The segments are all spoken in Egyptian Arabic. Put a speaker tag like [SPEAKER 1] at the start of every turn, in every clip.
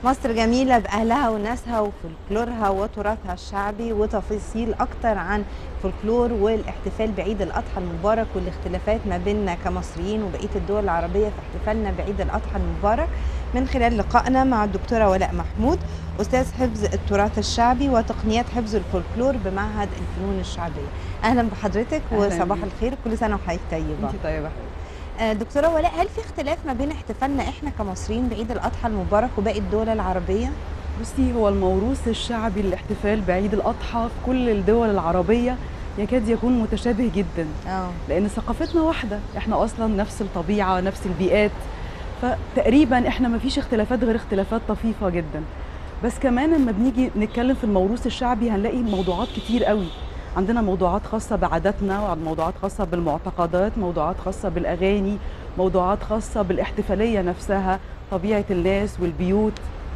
[SPEAKER 1] مصر جميلة بأهلها وناسها وفولكلورها وتراثها الشعبي وتفاصيل أكتر عن فولكلور والاحتفال بعيد الأضحى المبارك والاختلافات ما بيننا كمصريين وبقية الدول العربية في احتفالنا بعيد الأضحى المبارك من خلال لقائنا مع الدكتورة ولاء محمود أستاذ حفظ التراث الشعبي وتقنيات حفظ الفولكلور بمعهد الفنون الشعبية أهلا بحضرتك
[SPEAKER 2] أهلاً
[SPEAKER 1] وصباح
[SPEAKER 2] بيك.
[SPEAKER 1] الخير كل سنة وحضرتك طيبة
[SPEAKER 2] انت طيبه
[SPEAKER 1] آه، دكتورة ولاء هل في اختلاف ما بين احتفالنا احنا كمصريين بعيد الأضحى المبارك وباقي الدول العربية؟
[SPEAKER 2] بصي هو الموروث الشعبي للاحتفال بعيد الاضحى في كل الدول العربيه يكاد يكون متشابه جدا
[SPEAKER 1] اه
[SPEAKER 2] لان ثقافتنا واحده احنا اصلا نفس الطبيعه نفس البيئات فتقريبا احنا ما فيش اختلافات غير اختلافات طفيفه جدا بس كمان لما بنيجي نتكلم في الموروث الشعبي هنلاقي موضوعات كتير قوي عندنا موضوعات خاصة بعاداتنا وموضوعات خاصة بالمعتقدات موضوعات خاصة بالأغاني موضوعات خاصة بالاحتفالية نفسها طبيعة الناس والبيوت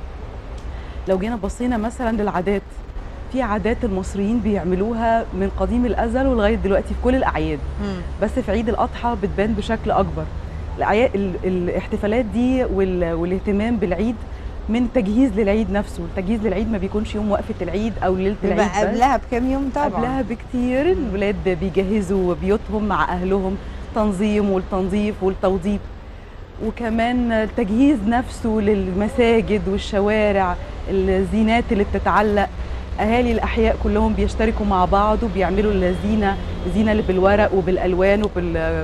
[SPEAKER 2] لو جينا بصينا مثلا للعادات في عادات المصريين بيعملوها من قديم الأزل ولغاية دلوقتي في كل الأعياد
[SPEAKER 1] مم.
[SPEAKER 2] بس في عيد الأضحى بتبان بشكل أكبر الأعياد ال- الاحتفالات دي وال- والاهتمام بالعيد من تجهيز للعيد نفسه التجهيز للعيد ما بيكونش يوم وقفة العيد أو ليلة العيد
[SPEAKER 1] بيبقى
[SPEAKER 2] بس.
[SPEAKER 1] قبلها بكام يوم طبعا
[SPEAKER 2] قبلها بكتير الولاد بيجهزوا بيوتهم مع اهلهم تنظيم والتنظيف والتوضيب وكمان التجهيز نفسه للمساجد والشوارع الزينات اللي بتتعلق اهالي الاحياء كلهم بيشتركوا مع بعض وبيعملوا الزينه الزينه اللي بالورق وبالالوان وبال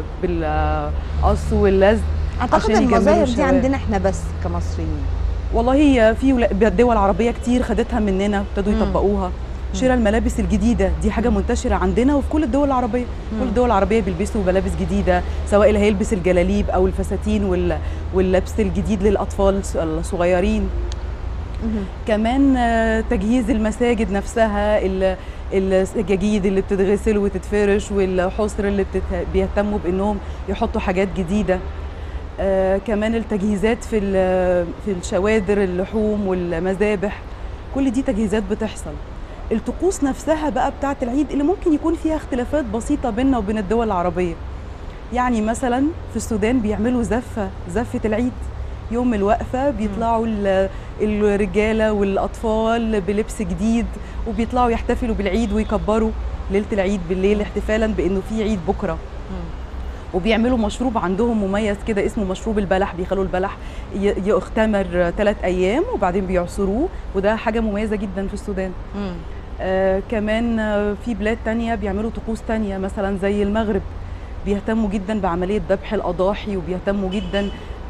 [SPEAKER 2] بالقص واللزق
[SPEAKER 1] اعتقد
[SPEAKER 2] عشان يجملوا
[SPEAKER 1] المظاهر دي
[SPEAKER 2] الشوارع.
[SPEAKER 1] عندنا احنا بس كمصريين
[SPEAKER 2] والله في ولا- دول عربيه كتير خدتها مننا ابتدوا
[SPEAKER 1] مم.
[SPEAKER 2] يطبقوها شراء الملابس الجديده دي حاجه منتشره عندنا وفي كل الدول العربيه
[SPEAKER 1] مم.
[SPEAKER 2] كل الدول العربيه بيلبسوا ملابس جديده سواء اللي هيلبس الجلاليب او الفساتين وال- واللبس الجديد للاطفال الصغيرين
[SPEAKER 1] مهم.
[SPEAKER 2] كمان آه، تجهيز المساجد نفسها ال- السجاجيد اللي بتتغسل وتتفرش والحصر اللي بتت- بيهتموا بانهم يحطوا حاجات جديده آه، كمان التجهيزات في ال- في الشوادر اللحوم والمذابح كل دي تجهيزات بتحصل الطقوس نفسها بقى بتاعه العيد اللي ممكن يكون فيها اختلافات بسيطه بيننا وبين الدول العربيه يعني مثلا في السودان بيعملوا زفه زفه العيد يوم الوقفه بيطلعوا ال- الرجاله والاطفال بلبس جديد وبيطلعوا يحتفلوا بالعيد ويكبروا ليله العيد بالليل احتفالا بانه في عيد بكره
[SPEAKER 1] مم.
[SPEAKER 2] وبيعملوا مشروب عندهم مميز كده اسمه مشروب البلح بيخلوا البلح ي- يختمر ثلاث ايام وبعدين بيعصروه وده حاجه مميزه جدا في السودان
[SPEAKER 1] مم.
[SPEAKER 2] آه كمان آه في بلاد تانية بيعملوا طقوس تانية مثلا زي المغرب بيهتموا جدا بعملية ذبح الأضاحي وبيهتموا جدا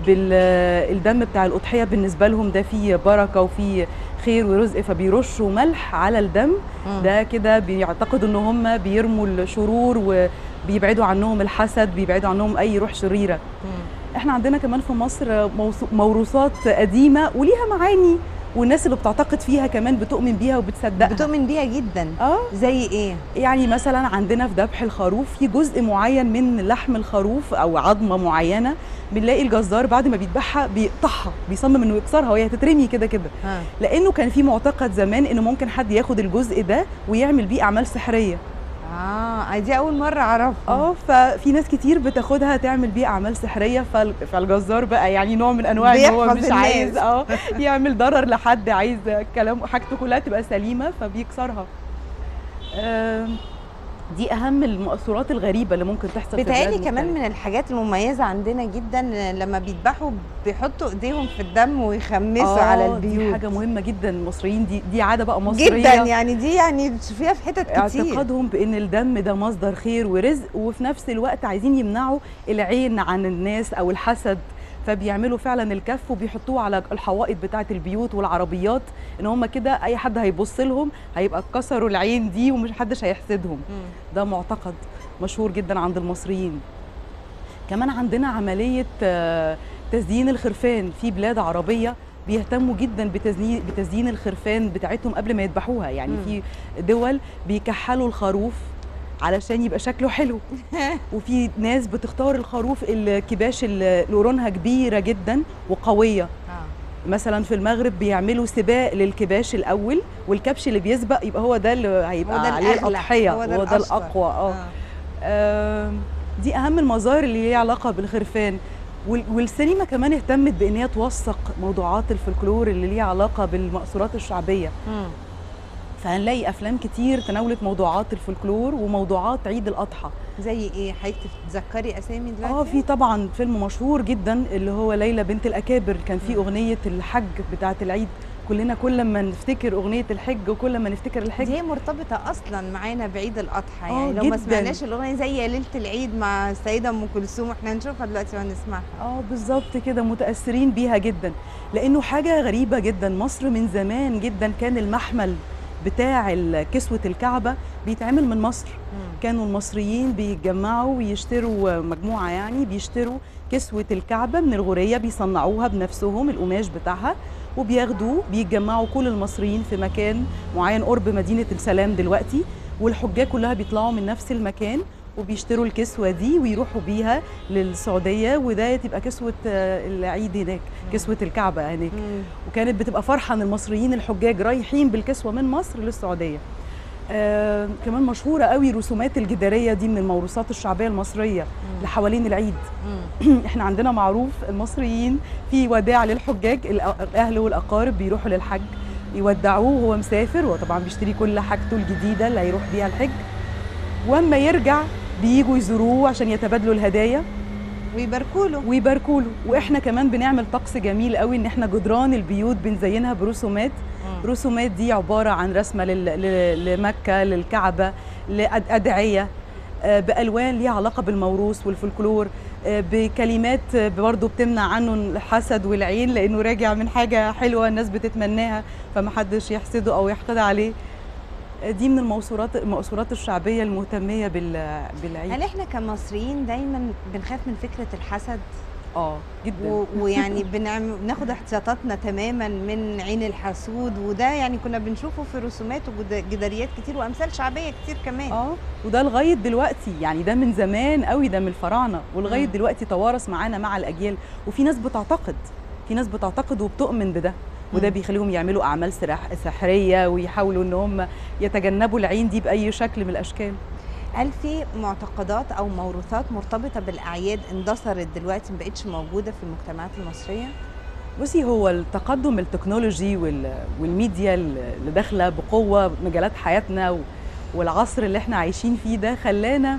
[SPEAKER 2] بالدم بتاع الأضحية بالنسبة لهم ده فيه بركة وفيه خير ورزق فبيرشوا ملح على الدم
[SPEAKER 1] مم.
[SPEAKER 2] ده كده بيعتقدوا ان هم بيرموا الشرور وبيبعدوا عنهم الحسد بيبعدوا عنهم اي روح شريره
[SPEAKER 1] مم.
[SPEAKER 2] احنا عندنا كمان في مصر موثو- موروثات قديمه وليها معاني والناس اللي بتعتقد فيها كمان بتؤمن بيها وبتصدقها
[SPEAKER 1] بتؤمن بيها جدا
[SPEAKER 2] اه
[SPEAKER 1] زي ايه؟
[SPEAKER 2] يعني مثلا عندنا في ذبح الخروف في جزء معين من لحم الخروف او عظمه معينه بنلاقي الجزار بعد ما بيذبحها بيقطعها بيصمم انه يكسرها وهي هتترمي كده كده
[SPEAKER 1] ها.
[SPEAKER 2] لانه كان في معتقد زمان انه ممكن حد ياخد الجزء ده ويعمل بيه اعمال سحريه
[SPEAKER 1] اه دي اول مره اعرفها
[SPEAKER 2] اه ففي ناس كتير بتاخدها تعمل بيه اعمال سحريه فال- فالجزار بقى يعني نوع من انواع ان هو
[SPEAKER 1] بيحفظ
[SPEAKER 2] مش
[SPEAKER 1] الناس.
[SPEAKER 2] عايز اه يعمل ضرر لحد عايز كلام حاجته كلها تبقى سليمه فبيكسرها آم، دي اهم المؤثرات الغريبه اللي ممكن تحصل في
[SPEAKER 1] بيتهيألي
[SPEAKER 2] بلاد
[SPEAKER 1] كمان
[SPEAKER 2] مختلفة.
[SPEAKER 1] من الحاجات المميزة عندنا جدا لما بيذبحوا بيحطوا ايديهم في الدم ويخمسوا
[SPEAKER 2] آه،
[SPEAKER 1] على
[SPEAKER 2] دي
[SPEAKER 1] البيوت
[SPEAKER 2] حاجه مهمه جدا المصريين دي دي عاده بقى مصريه
[SPEAKER 1] جدا يعني دي يعني بتشوفيها في حتت كتير
[SPEAKER 2] اعتقادهم بان الدم ده مصدر خير ورزق وفي نفس الوقت عايزين يمنعوا العين عن الناس او الحسد فبيعملوا فعلا الكف وبيحطوه على الحوائط بتاعه البيوت والعربيات ان هم كده اي حد هيبص لهم هيبقى كسروا العين دي ومش حدش هيحسدهم
[SPEAKER 1] مم.
[SPEAKER 2] ده معتقد مشهور جدا عند المصريين كمان عندنا عملية آه، تزيين الخرفان في بلاد عربية بيهتموا جدا بتزيين بتزيين الخرفان بتاعتهم قبل ما يذبحوها يعني
[SPEAKER 1] مم.
[SPEAKER 2] في دول بيكحلوا الخروف علشان يبقى شكله حلو وفي ناس بتختار الخروف الكباش اللي لورونها كبيرة جدا وقوية
[SPEAKER 1] آه.
[SPEAKER 2] مثلا في المغرب بيعملوا سباق للكباش الاول والكبش اللي بيسبق يبقى هو ده اللي هيبقى
[SPEAKER 1] هو ده
[SPEAKER 2] عليه
[SPEAKER 1] الأغلى،
[SPEAKER 2] الاضحيه
[SPEAKER 1] هو ده
[SPEAKER 2] هو ده
[SPEAKER 1] الأشطر.
[SPEAKER 2] الاقوى اه
[SPEAKER 1] آه.
[SPEAKER 2] آم، دي اهم المظاهر اللي ليها علاقه بالخرفان وال- والسينما كمان اهتمت بان هي توثق موضوعات الفلكلور اللي ليها علاقه بالمأثورات الشعبيه
[SPEAKER 1] مم.
[SPEAKER 2] فهنلاقي افلام كتير تناولت موضوعات الفلكلور وموضوعات عيد الاضحى
[SPEAKER 1] زي ايه حضرتك تتذكري اسامي دلوقتي
[SPEAKER 2] اه في طبعا فيلم مشهور جدا اللي هو ليلى بنت الاكابر كان فيه
[SPEAKER 1] مم.
[SPEAKER 2] اغنيه الحج بتاعه العيد كلنا كل ما نفتكر اغنيه الحج وكل ما نفتكر الحج
[SPEAKER 1] دي مرتبطة أصلا معانا بعيد الأضحى
[SPEAKER 2] آه،
[SPEAKER 1] يعني لو ما
[SPEAKER 2] جداً.
[SPEAKER 1] سمعناش الأغنية زي يا ليلة العيد مع السيدة أم كلثوم احنا هنشوفها دلوقتي وهنسمعها
[SPEAKER 2] اه بالظبط كده متاثرين بيها جدا لانه حاجه غريبه جدا مصر من زمان جدا كان المحمل بتاع ال- كسوه الكعبه بيتعمل من مصر كانوا المصريين بيتجمعوا ويشتروا مجموعه يعني بيشتروا كسوه الكعبه من الغوريه بيصنعوها بنفسهم القماش بتاعها وبياخدوه بيتجمعوا كل المصريين في مكان معين قرب مدينه السلام دلوقتي والحجاج كلها بيطلعوا من نفس المكان وبيشتروا الكسوه دي ويروحوا بيها للسعوديه وده تبقى كسوه آه، العيد هناك كسوه الكعبه هناك
[SPEAKER 1] مم.
[SPEAKER 2] وكانت بتبقى فرحه ان المصريين الحجاج رايحين بالكسوه من مصر للسعوديه آه كمان مشهوره قوي رسومات الجداريه دي من الموروثات الشعبيه المصريه اللي حوالين العيد
[SPEAKER 1] مم.
[SPEAKER 2] احنا عندنا معروف المصريين في وداع للحجاج الأ- الاهل والاقارب بيروحوا للحج يودعوه وهو مسافر وطبعا بيشتري كل حاجته الجديده اللي هيروح بيها الحج واما يرجع بييجوا يزوروه عشان يتبادلوا الهدايا
[SPEAKER 1] ويباركوا له
[SPEAKER 2] ويباركوا له واحنا كمان بنعمل طقس جميل قوي ان احنا جدران البيوت بنزينها برسومات
[SPEAKER 1] مم.
[SPEAKER 2] رسومات دي عباره عن رسمه لل... ل- لمكه للكعبه لادعيه آه، بالوان ليها علاقه بالموروث والفولكلور آه، بكلمات آه، برضه بتمنع عنه الحسد والعين لانه راجع من حاجه حلوه الناس بتتمناها فمحدش يحسده او يحقد عليه آه، دي من الموصورات المأثورات الشعبيه المهتميه بال... بالعيد
[SPEAKER 1] هل احنا كمصريين دايما بنخاف من فكرة الحسد
[SPEAKER 2] اه جدا
[SPEAKER 1] و- ويعني بنعمل بناخد احتياطاتنا تماما من عين الحسود وده يعني كنا بنشوفه في رسومات وجداريات كتير وامثال شعبيه كتير كمان
[SPEAKER 2] اه وده لغايه دلوقتي يعني ده من زمان قوي ده من الفراعنه ولغايه
[SPEAKER 1] مم.
[SPEAKER 2] دلوقتي توارث معانا مع الاجيال وفي ناس بتعتقد في ناس بتعتقد وبتؤمن بده وده
[SPEAKER 1] مم.
[SPEAKER 2] بيخليهم يعملوا اعمال سراح سحريه ويحاولوا ان هم يتجنبوا العين دي باي شكل من الاشكال
[SPEAKER 1] هل في معتقدات او موروثات مرتبطه بالاعياد اندثرت دلوقتي ما بقتش موجوده في المجتمعات المصريه
[SPEAKER 2] بصي هو التقدم التكنولوجي وال- والميديا اللي داخله بقوه مجالات حياتنا و- والعصر اللي احنا عايشين فيه ده خلانا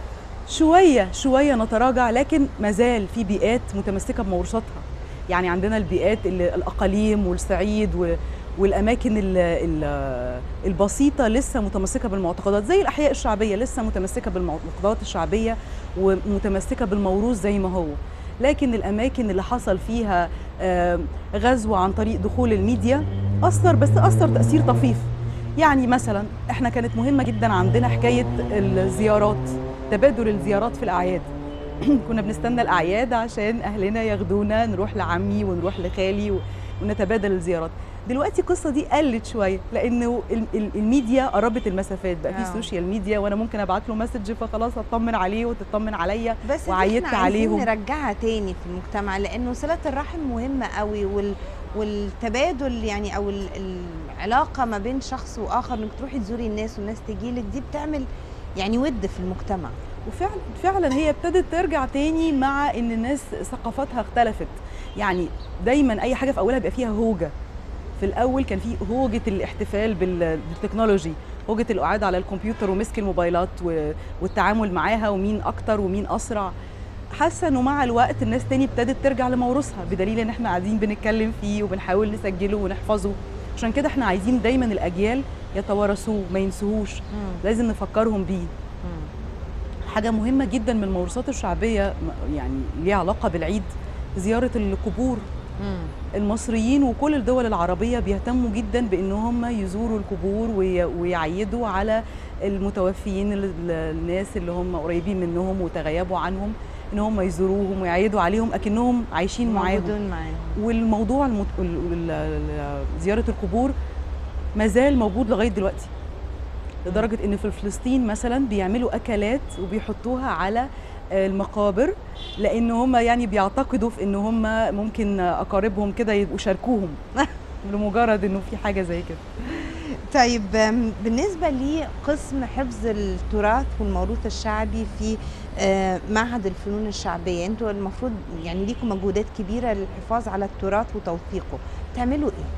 [SPEAKER 2] شويه شويه نتراجع لكن مازال في بيئات متمسكه بموروثاتها يعني عندنا البيئات اللي الاقاليم والصعيد و- والاماكن ال- ال- البسيطه لسه متمسكه بالمعتقدات زي الاحياء الشعبيه لسه متمسكه بالمعتقدات الشعبيه ومتمسكه بالموروث زي ما هو لكن الاماكن اللي حصل فيها آه، غزو عن طريق دخول الميديا اثر بس اثر تاثير طفيف يعني مثلا احنا كانت مهمه جدا عندنا حكايه الزيارات تبادل الزيارات في الاعياد كنا بنستنى الاعياد عشان اهلنا ياخدونا نروح لعمي ونروح لخالي و- ونتبادل الزيارات دلوقتي القصه دي قلت شويه لانه ال- ال- الميديا قربت المسافات بقى في
[SPEAKER 1] آه.
[SPEAKER 2] سوشيال ميديا وانا ممكن ابعت له مسج فخلاص اطمن عليه وتطمن عليا
[SPEAKER 1] بس دي
[SPEAKER 2] وعيدت
[SPEAKER 1] احنا عايزين
[SPEAKER 2] عليهم.
[SPEAKER 1] نرجعها تاني في المجتمع لانه صله الرحم مهمه قوي وال والتبادل يعني او ال- العلاقه ما بين شخص واخر انك تروحي تزوري الناس والناس تجي لك دي بتعمل يعني ود في المجتمع
[SPEAKER 2] وفعلا فعلا هي ابتدت ترجع تاني مع ان الناس ثقافتها اختلفت يعني دايما اي حاجه في اولها بيبقى فيها هوجه في الاول كان في هوجه الاحتفال بال- بالتكنولوجي هوجه القعاد على الكمبيوتر ومسك الموبايلات و- والتعامل معاها ومين اكتر ومين اسرع حاسه انه مع الوقت الناس تاني ابتدت ترجع لموروثها بدليل ان احنا قاعدين بنتكلم فيه وبنحاول نسجله ونحفظه عشان كده احنا عايزين دايما الاجيال يتوارثوه ما ينسوهوش لازم نفكرهم بيه حاجة مهمة جدا من الموروثات الشعبية م- يعني ليها علاقة بالعيد زيارة القبور المصريين وكل الدول العربية بيهتموا جدا بأن هم يزوروا القبور وي- ويعيدوا على المتوفيين ال- ال- الناس اللي هم قريبين منهم وتغيبوا عنهم ان هم يزوروهم ويعيدوا عليهم اكنهم عايشين معاهم
[SPEAKER 1] موجودين معاهم
[SPEAKER 2] والموضوع المت... ال- ال- ال- زياره القبور ما زال موجود لغايه دلوقتي لدرجه ان في فلسطين مثلا بيعملوا اكلات وبيحطوها على المقابر لان هم يعني بيعتقدوا في ان هم ممكن اقاربهم كده يبقوا شاركوهم لمجرد انه في حاجه زي كده
[SPEAKER 1] طيب آم، بالنسبة لقسم حفظ التراث والموروث الشعبي في آه، معهد الفنون الشعبية انتوا المفروض يعني ليكم مجهودات كبيرة للحفاظ على التراث وتوثيقه تعملوا ايه؟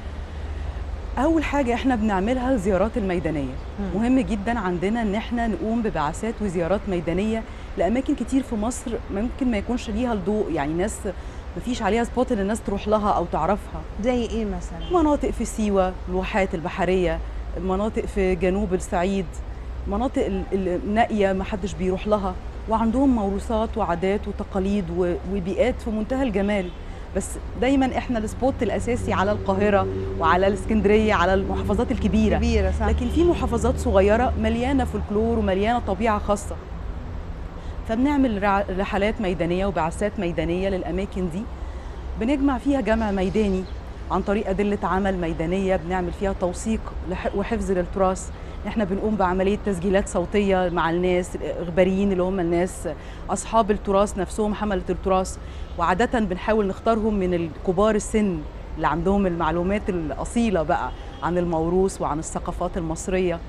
[SPEAKER 2] اول حاجه احنا بنعملها الزيارات الميدانيه
[SPEAKER 1] مم.
[SPEAKER 2] مهم جدا عندنا ان احنا نقوم ببعثات وزيارات ميدانيه لاماكن كتير في مصر ممكن ما يكونش ليها الضوء يعني ناس مفيش عليها سبوت ان الناس تروح لها او تعرفها
[SPEAKER 1] زي ايه مثلا؟
[SPEAKER 2] مناطق في سيوه الواحات البحريه مناطق في جنوب الصعيد مناطق ال- ال- النائيه ما حدش بيروح لها وعندهم موروثات وعادات وتقاليد و- وبيئات في منتهى الجمال بس دايما احنا السبوت الاساسي على القاهره وعلى الاسكندريه على المحافظات الكبيره
[SPEAKER 1] كبيرة صح؟
[SPEAKER 2] لكن في محافظات صغيره مليانه فولكلور ومليانه طبيعه خاصه فبنعمل رع- رحلات ميدانيه وبعثات ميدانيه للاماكن دي بنجمع فيها جمع ميداني عن طريق أدلة عمل ميدانية بنعمل فيها توثيق لح- وحفظ للتراث احنا بنقوم بعملية تسجيلات صوتية مع الناس الإخباريين اللي هم الناس أصحاب التراث نفسهم حملة التراث وعادة بنحاول نختارهم من الكبار السن اللي عندهم المعلومات الأصيلة بقى عن الموروث وعن الثقافات المصرية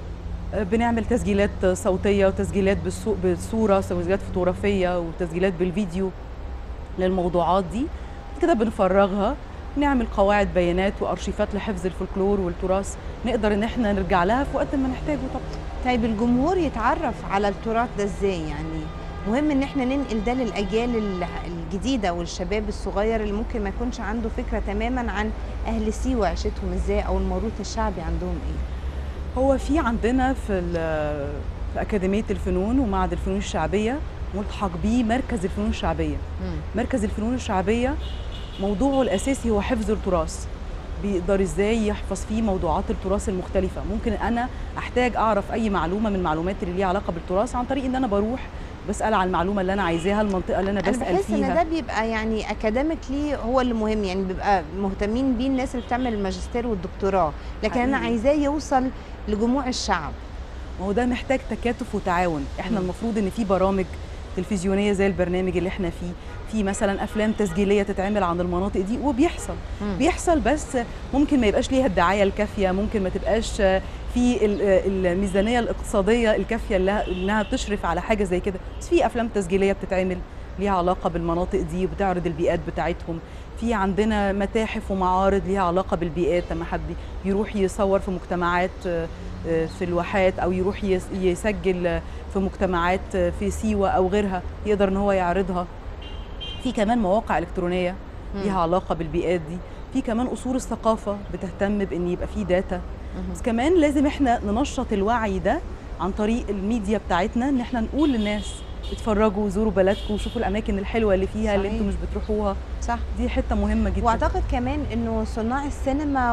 [SPEAKER 2] بنعمل تسجيلات صوتية وتسجيلات بالصو- بالصورة تسجيلات فوتوغرافية وتسجيلات بالفيديو للموضوعات دي كده بنفرغها نعمل قواعد بيانات وارشيفات لحفظ الفولكلور والتراث نقدر ان احنا نرجع لها في وقت ما نحتاجه طبعا
[SPEAKER 1] طيب الجمهور يتعرف على التراث ده ازاي يعني مهم ان احنا ننقل ده للاجيال ال- الجديده والشباب الصغير اللي ممكن ما يكونش عنده فكره تماما عن اهل سيوه عيشتهم ازاي او الموروث الشعبي عندهم ايه
[SPEAKER 2] هو في عندنا في ال- في اكاديميه الفنون ومعهد الفنون الشعبيه ملحق بيه مركز الفنون الشعبيه مركز الفنون الشعبيه موضوعه الاساسي هو حفظ التراث بيقدر ازاي يحفظ فيه موضوعات التراث المختلفه ممكن انا احتاج اعرف اي معلومه من المعلومات اللي ليها علاقه بالتراث عن طريق ان انا بروح بسال على المعلومه اللي انا عايزاها المنطقه اللي انا
[SPEAKER 1] انا
[SPEAKER 2] بسال
[SPEAKER 1] بحس ان
[SPEAKER 2] فيها
[SPEAKER 1] ده بيبقى يعني اكاديميكلي هو اللي مهم يعني بيبقى مهتمين بيه الناس اللي بتعمل الماجستير والدكتوراه لكن انا
[SPEAKER 2] حقيقي.
[SPEAKER 1] عايزاه يوصل لجموع الشعب
[SPEAKER 2] ما هو ده محتاج تكاتف وتعاون احنا
[SPEAKER 1] مم.
[SPEAKER 2] المفروض ان في برامج تلفزيونيه زي البرنامج اللي احنا فيه في مثلا افلام تسجيليه تتعمل عن المناطق دي وبيحصل بيحصل بس ممكن ما يبقاش ليها الدعايه الكافيه ممكن ما تبقاش في ال- الميزانيه الاقتصاديه الكافيه اللي- انها بتشرف على حاجه زي كده بس في افلام تسجيليه بتتعمل ليها علاقه بالمناطق دي وبتعرض البيئات بتاعتهم في عندنا متاحف ومعارض ليها علاقه بالبيئات لما حد يروح يصور في مجتمعات آه، آه، في الواحات او يروح يس- يسجل آه، في مجتمعات آه، في سيوه او غيرها يقدر ان هو يعرضها في كمان مواقع الكترونيه ليها علاقه بالبيئات دي في كمان اصول الثقافه بتهتم بان يبقى في داتا بس كمان لازم احنا ننشط الوعي ده عن طريق الميديا بتاعتنا ان احنا نقول للناس اتفرجوا وزوروا بلدكم وشوفوا الاماكن الحلوه اللي فيها اللي
[SPEAKER 1] صحيح.
[SPEAKER 2] انتم مش بتروحوها
[SPEAKER 1] صح
[SPEAKER 2] دي حته مهمه جدا
[SPEAKER 1] واعتقد كمان انه صناع السينما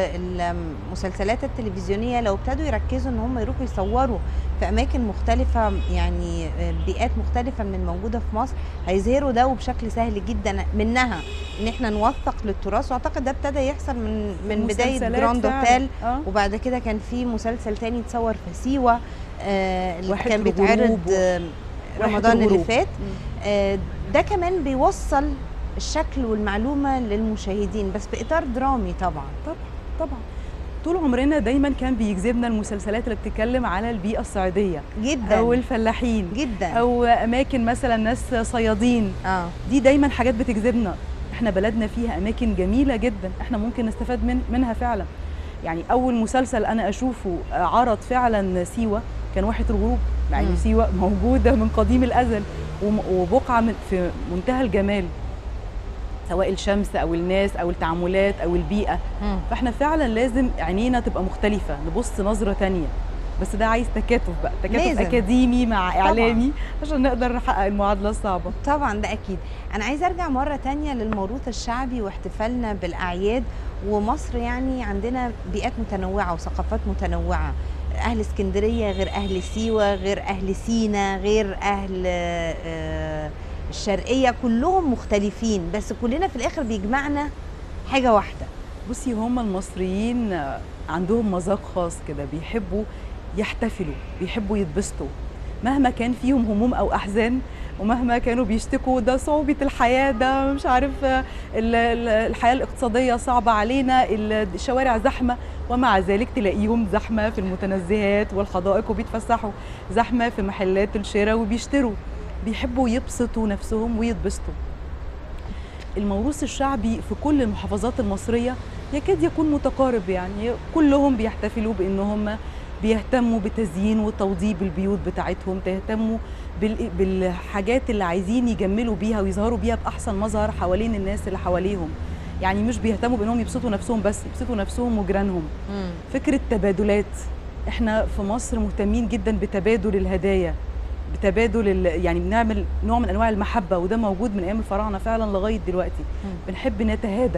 [SPEAKER 1] والمسلسلات التلفزيونيه لو ابتدوا يركزوا ان هم يروحوا يصوروا في اماكن مختلفه يعني بيئات مختلفه من الموجوده في مصر هيظهروا ده وبشكل سهل جدا منها ان احنا نوثق للتراث واعتقد ده ابتدى يحصل من من بدايه
[SPEAKER 2] مسلسلات
[SPEAKER 1] جراند
[SPEAKER 2] فعلاً.
[SPEAKER 1] اوتيل
[SPEAKER 2] اه
[SPEAKER 1] وبعد كده كان في مسلسل تاني اتصور في سيوه آه اللي
[SPEAKER 2] واحد
[SPEAKER 1] كان
[SPEAKER 2] الغروب
[SPEAKER 1] بيتعرض
[SPEAKER 2] و-
[SPEAKER 1] آه،
[SPEAKER 2] واحد
[SPEAKER 1] رمضان اللي
[SPEAKER 2] الغروب.
[SPEAKER 1] فات
[SPEAKER 2] مم.
[SPEAKER 1] آه، ده كمان بيوصل الشكل والمعلومه للمشاهدين بس باطار درامي طبعا
[SPEAKER 2] طبعا طبعا طول عمرنا دايما كان بيجذبنا المسلسلات اللي بتتكلم على البيئه الصعيديه
[SPEAKER 1] جدا
[SPEAKER 2] او الفلاحين
[SPEAKER 1] جدا
[SPEAKER 2] او اماكن مثلا ناس صيادين
[SPEAKER 1] اه
[SPEAKER 2] دي دايما حاجات بتجذبنا احنا بلدنا فيها اماكن جميله جدا احنا ممكن نستفاد من منها فعلا يعني اول مسلسل انا اشوفه عرض فعلا سيوه كان واحد الغروب مع ان
[SPEAKER 1] مم.
[SPEAKER 2] سيوه موجوده من قديم الازل وم- وبقعه من في منتهى الجمال سواء الشمس او الناس او التعاملات او البيئه
[SPEAKER 1] مم.
[SPEAKER 2] فاحنا فعلا لازم عينينا تبقى مختلفه نبص نظره تانية بس ده عايز تكاتف بقى تكاتف
[SPEAKER 1] لازم.
[SPEAKER 2] اكاديمي مع
[SPEAKER 1] طبعاً.
[SPEAKER 2] اعلامي عشان نقدر نحقق المعادله الصعبه
[SPEAKER 1] طبعا ده اكيد انا عايزه ارجع مره تانية للموروث الشعبي واحتفالنا بالاعياد ومصر يعني عندنا بيئات متنوعه وثقافات متنوعه اهل اسكندريه غير اهل سيوه غير اهل سينا غير اهل آه، الشرقيه كلهم مختلفين بس كلنا في الاخر بيجمعنا حاجه واحده
[SPEAKER 2] بصي هم المصريين آه، عندهم مذاق خاص كده بيحبوا يحتفلوا بيحبوا يتبسطوا مهما كان فيهم هموم او احزان ومهما كانوا بيشتكوا ده صعوبة الحياة ده مش عارف آه، ال- ال- الحياة الاقتصادية صعبة علينا ال- الشوارع زحمة ومع ذلك تلاقيهم زحمة في المتنزهات والحدائق وبيتفسحوا زحمة في محلات الشراء وبيشتروا بيحبوا يبسطوا نفسهم ويتبسطوا الموروث الشعبي في كل المحافظات المصرية يكاد يكون متقارب يعني كلهم بيحتفلوا بان هم بيهتموا بتزيين وتوضيب البيوت بتاعتهم تهتموا بال- بالحاجات اللي عايزين يجملوا بيها ويظهروا بيها باحسن مظهر حوالين الناس اللي حواليهم يعني مش بيهتموا بانهم يبسطوا نفسهم بس يبسطوا نفسهم وجيرانهم فكره تبادلات احنا في مصر مهتمين جدا بتبادل الهدايا بتبادل ال- يعني بنعمل نوع من انواع المحبه وده موجود من ايام الفراعنه فعلا لغايه دلوقتي بنحب نتهادى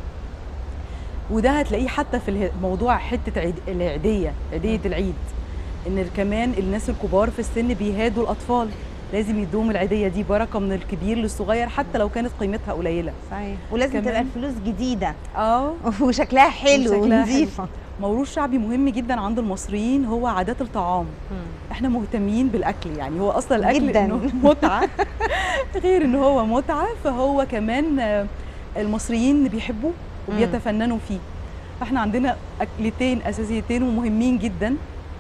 [SPEAKER 2] وده هتلاقيه حتى في اله- موضوع حته عيد العيديه عيديه العيد ان كمان الناس الكبار في السن بيهادوا الاطفال لازم يدوم العيديه دي بركه من الكبير للصغير حتى لو كانت قيمتها قليله
[SPEAKER 1] صحيح ولازم
[SPEAKER 2] كمان-
[SPEAKER 1] تبقى الفلوس جديده
[SPEAKER 2] اه
[SPEAKER 1] وشكلها حلو
[SPEAKER 2] وشكلها حلو.
[SPEAKER 1] ونظيفه
[SPEAKER 2] موروث شعبي مهم جدا عند المصريين هو عادات الطعام احنا مهتمين بالاكل يعني هو اصلا الاكل
[SPEAKER 1] جداً.
[SPEAKER 2] إنه متعه غير ان هو متعه فهو كمان آه، المصريين بيحبوه وبيتفننوا فيه فاحنا عندنا اكلتين اساسيتين ومهمين جدا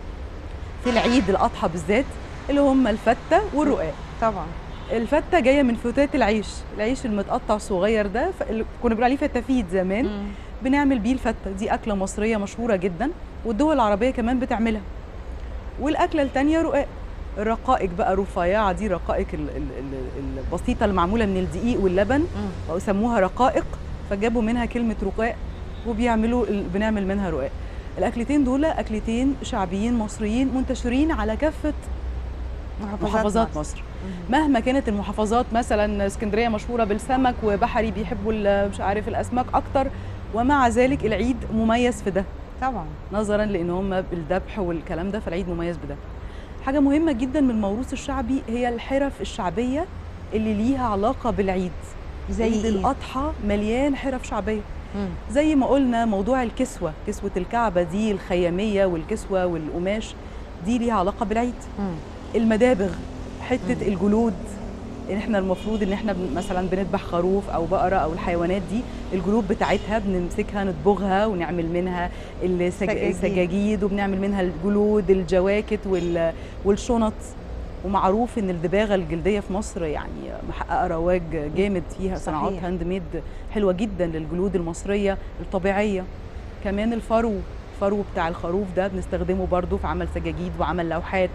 [SPEAKER 2] في العيد الاضحى بالذات اللي هم الفته والرقاق
[SPEAKER 1] طبعا
[SPEAKER 2] الفته جايه من فتات العيش العيش المتقطع الصغير ده ف- اللي كنا بنقول عليه فتافيت زمان بنعمل بيه الفتة دي أكلة مصرية مشهورة جدا والدول العربية كمان بتعملها والأكلة التانية رقاق الرقائق بقى رفيعة دي رقائق ال- ال- ال- البسيطة اللي معمولة من الدقيق واللبن أو يسموها رقائق فجابوا منها كلمة رقاق وبيعملوا ال- بنعمل منها رقاق الأكلتين دول أكلتين شعبيين مصريين منتشرين على كافة محافظات مصر مهما كانت المحافظات مثلا اسكندريه مشهوره بالسمك وبحري بيحبوا ال- مش عارف الاسماك اكتر ومع ذلك العيد مميز في ده
[SPEAKER 1] طبعا
[SPEAKER 2] نظرا لان هم الذبح والكلام ده فالعيد مميز بده حاجه مهمه جدا من الموروث الشعبي هي الحرف الشعبيه اللي ليها علاقه بالعيد
[SPEAKER 1] زي
[SPEAKER 2] عيد
[SPEAKER 1] ايه؟
[SPEAKER 2] الاضحى مليان حرف شعبيه
[SPEAKER 1] مم.
[SPEAKER 2] زي ما قلنا موضوع الكسوه كسوه الكعبه دي الخياميه والكسوه والقماش دي ليها علاقه بالعيد
[SPEAKER 1] مم.
[SPEAKER 2] المدابغ حته
[SPEAKER 1] مم.
[SPEAKER 2] الجلود ان احنا المفروض ان احنا بن- مثلا بنذبح خروف او بقره او الحيوانات دي الجلود بتاعتها بنمسكها نطبخها ونعمل منها السج-
[SPEAKER 1] سجاجيد.
[SPEAKER 2] السجاجيد وبنعمل منها الجلود الجواكت وال- والشنط ومعروف ان الدباغه الجلديه في مصر يعني محققه رواج جامد فيها صناعات
[SPEAKER 1] صحيح.
[SPEAKER 2] هاند ميد حلوه جدا للجلود المصريه الطبيعيه كمان الفرو الفرو بتاع الخروف ده بنستخدمه برضو في عمل سجاجيد وعمل لوحات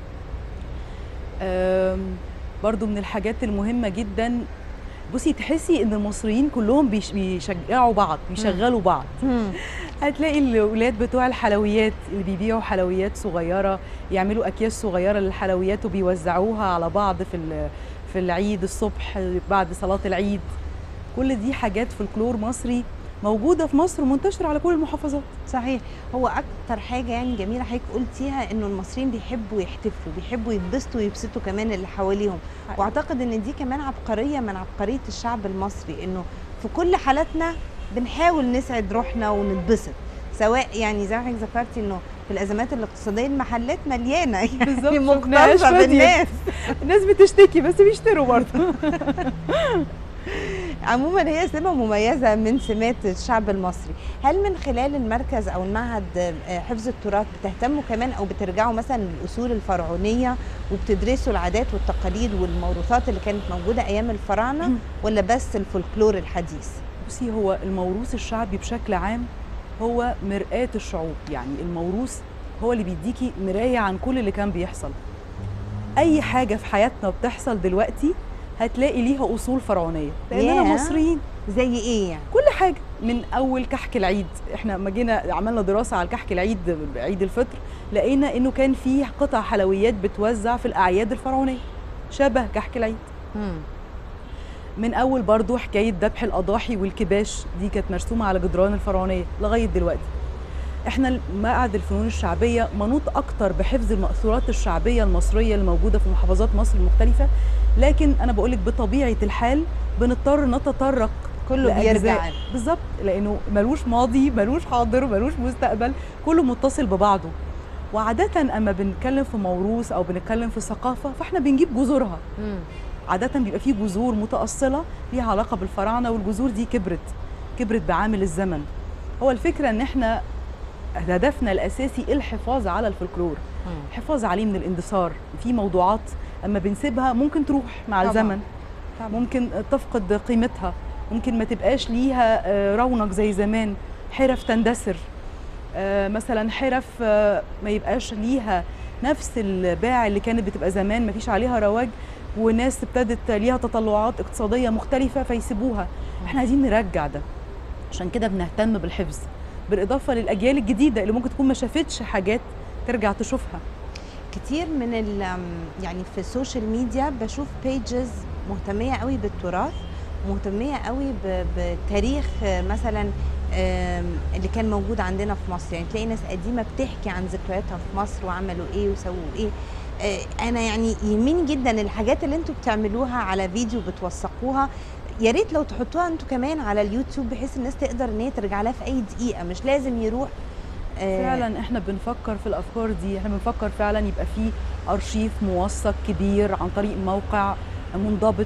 [SPEAKER 2] أم، برضو من الحاجات المهمة جدا بصي تحسي ان المصريين كلهم بيش- بيشجعوا بعض بيشغلوا بعض
[SPEAKER 1] مم.
[SPEAKER 2] هتلاقي الاولاد بتوع الحلويات اللي بيبيعوا حلويات صغيره يعملوا اكياس صغيره للحلويات وبيوزعوها على بعض في ال- في العيد الصبح بعد صلاه العيد كل دي حاجات فولكلور مصري موجوده في مصر ومنتشره على كل المحافظات
[SPEAKER 1] صحيح هو اكتر حاجه يعني جميله حضرتك قلتيها انه المصريين بيحبوا يحتفلوا بيحبوا يتبسطوا ويبسطوا كمان اللي حواليهم
[SPEAKER 2] حقيقي.
[SPEAKER 1] واعتقد ان دي كمان عبقريه من عبقريه الشعب المصري انه في كل حالاتنا بنحاول نسعد روحنا ونتبسط سواء يعني زي ما حضرتك ذكرتي انه في الازمات الاقتصاديه المحلات مليانه يعني
[SPEAKER 2] بالظبط، شفناهاش
[SPEAKER 1] مكتظه
[SPEAKER 2] فاضية.
[SPEAKER 1] بالناس
[SPEAKER 2] الناس بتشتكي بس بيشتروا برضه
[SPEAKER 1] عموما هي سمه مميزه من سمات الشعب المصري هل من خلال المركز او المعهد آه، حفظ التراث بتهتموا كمان او بترجعوا مثلا للاصول الفرعونيه وبتدرسوا العادات والتقاليد والموروثات اللي كانت موجوده ايام الفراعنه ولا بس الفولكلور الحديث
[SPEAKER 2] بصي هو الموروث الشعبي بشكل عام هو مرآة الشعوب يعني الموروث هو اللي بيديكي مراية عن كل اللي كان بيحصل أي حاجة في حياتنا بتحصل دلوقتي هتلاقي ليها أصول فرعونية لأننا
[SPEAKER 1] ياه.
[SPEAKER 2] مصريين
[SPEAKER 1] زي ايه يعني
[SPEAKER 2] كل حاجة من أول كحك العيد احنا لما جينا عملنا دراسة على كحك العيد عيد الفطر لقينا إنه كان فيه قطع حلويات بتوزع في الأعياد الفرعونية شبه كحك العيد
[SPEAKER 1] مم.
[SPEAKER 2] من اول برضو حكايه ذبح الاضاحي والكباش دي كانت مرسومه على جدران الفرعونيه لغايه دلوقتي احنا معهد الفنون الشعبيه منوط اكتر بحفظ المأثورات الشعبيه المصريه الموجوده في محافظات مصر المختلفه لكن انا بقولك بطبيعه الحال بنضطر نتطرق
[SPEAKER 1] كله
[SPEAKER 2] لأجزاء.
[SPEAKER 1] بيرجع
[SPEAKER 2] بالظبط لانه ملوش ماضي ملوش حاضر ملوش مستقبل كله متصل ببعضه وعاده اما بنتكلم في موروث او بنتكلم في ثقافه فاحنا بنجيب جذورها
[SPEAKER 1] مم.
[SPEAKER 2] عادة بيبقى فيه جذور متأصلة ليها علاقة بالفراعنة والجذور دي كبرت كبرت بعامل الزمن هو الفكرة ان احنا هدفنا الأساسي الحفاظ على الفولكلور
[SPEAKER 1] مم.
[SPEAKER 2] الحفاظ عليه من الاندثار في موضوعات اما بنسيبها ممكن تروح مع
[SPEAKER 1] طبعاً.
[SPEAKER 2] الزمن
[SPEAKER 1] طبعاً.
[SPEAKER 2] ممكن تفقد قيمتها ممكن ما تبقاش ليها آه، رونق زي زمان حرف تندثر آه، مثلا حرف آه، ما يبقاش ليها نفس الباع اللي كانت بتبقى زمان ما فيش عليها رواج وناس ابتدت ليها تطلعات اقتصادية مختلفة فيسيبوها احنا عايزين نرجع ده عشان كده بنهتم بالحفظ بالإضافة للأجيال الجديدة اللي ممكن تكون ما شافتش حاجات ترجع تشوفها
[SPEAKER 1] كتير من ال يعني في السوشيال ميديا بشوف بيجز مهتميه قوي بالتراث مهتميه قوي ب- بتاريخ آه، مثلا آم، اللي كان موجود عندنا في مصر يعني تلاقي ناس قديمه بتحكي عن ذكرياتها في مصر وعملوا ايه وسووا ايه آه، انا يعني يهمني جدا الحاجات اللي انتوا بتعملوها على فيديو بتوثقوها يا ريت لو تحطوها انتوا كمان على اليوتيوب بحيث الناس تقدر ان هي ترجع لها في اي دقيقه مش لازم يروح آه،
[SPEAKER 2] فعلا احنا بنفكر في الافكار دي احنا بنفكر فعلا يبقى في ارشيف موثق كبير عن طريق موقع منضبط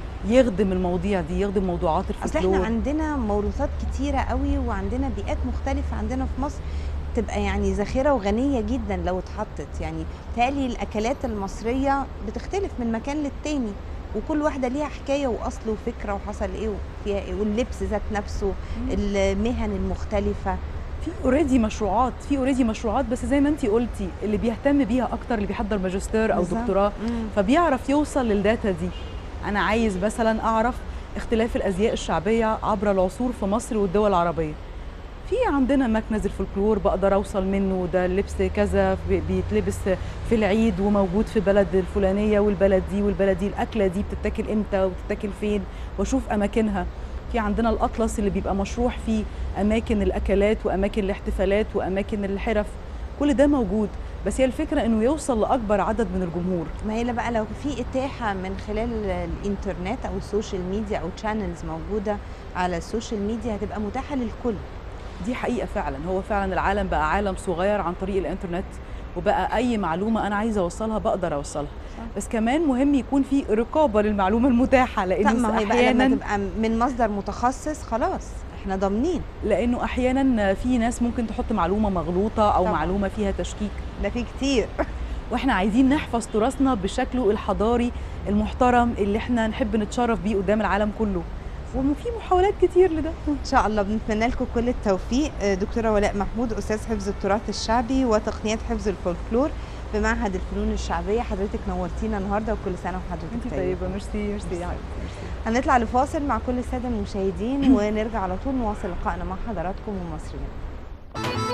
[SPEAKER 2] يخدم المواضيع دي يخدم موضوعات
[SPEAKER 1] اصل
[SPEAKER 2] الفولكلور
[SPEAKER 1] احنا عندنا موروثات كتيره قوي وعندنا بيئات مختلفه عندنا في مصر تبقى يعني ذخيره وغنيه جدا لو اتحطت يعني تالي الاكلات المصريه بتختلف من مكان للتاني وكل واحده ليها حكايه واصل وفكره وحصل ايه وفيها ايه واللبس ذات نفسه المهن المختلفه
[SPEAKER 2] في اوريدي مشروعات في اوريدي مشروعات بس زي ما انت قلتي اللي بيهتم بيها اكتر اللي بيحضر ماجستير او
[SPEAKER 1] بالظبط.
[SPEAKER 2] دكتوراه
[SPEAKER 1] مم.
[SPEAKER 2] فبيعرف يوصل للداتا دي انا عايز مثلا اعرف اختلاف الازياء الشعبيه عبر العصور في مصر والدول العربيه في عندنا مكنز الفولكلور بقدر اوصل منه ده اللبس كذا بي- بيتلبس في العيد وموجود في بلد الفلانيه والبلد دي والبلد دي الاكله دي بتتاكل امتى وبتتاكل فين واشوف اماكنها في عندنا الاطلس اللي بيبقى مشروح فيه اماكن الاكلات واماكن الاحتفالات واماكن الحرف كل ده موجود بس هي الفكره انه يوصل لاكبر عدد من الجمهور
[SPEAKER 1] ما هي بقى لو في اتاحه من خلال الانترنت او السوشيال ميديا او تشانلز موجوده على السوشيال ميديا هتبقى متاحه للكل
[SPEAKER 2] دي حقيقة فعلا هو فعلا العالم بقى عالم صغير عن طريق الانترنت وبقى أي معلومة أنا عايزة أوصلها بقدر أوصلها
[SPEAKER 1] صح.
[SPEAKER 2] بس كمان مهم يكون في رقابة للمعلومة المتاحة
[SPEAKER 1] لا
[SPEAKER 2] لأنه
[SPEAKER 1] ما هي بقى لما
[SPEAKER 2] أحيانا
[SPEAKER 1] تبقى من مصدر متخصص خلاص احنا ضامنين
[SPEAKER 2] لأنه أحيانا في ناس ممكن تحط معلومة مغلوطة أو
[SPEAKER 1] طبعاً.
[SPEAKER 2] معلومة فيها تشكيك
[SPEAKER 1] ده في كتير
[SPEAKER 2] واحنا عايزين نحفظ تراثنا بشكله الحضاري المحترم اللي احنا نحب نتشرف بيه قدام العالم كله وفي محاولات كتير لده
[SPEAKER 1] ان شاء الله بنتمنى لكم كل التوفيق آه، دكتوره ولاء محمود استاذ حفظ التراث الشعبي وتقنيات حفظ الفولكلور بمعهد الفنون الشعبيه حضرتك نورتينا النهارده وكل سنه وحضرتك
[SPEAKER 2] انت طيبة ميرسي ميرسي يا حبيبتي ميرسي.
[SPEAKER 1] هنطلع لفاصل مع كل الساده المشاهدين ونرجع على طول نواصل لقائنا مع حضراتكم ومصريين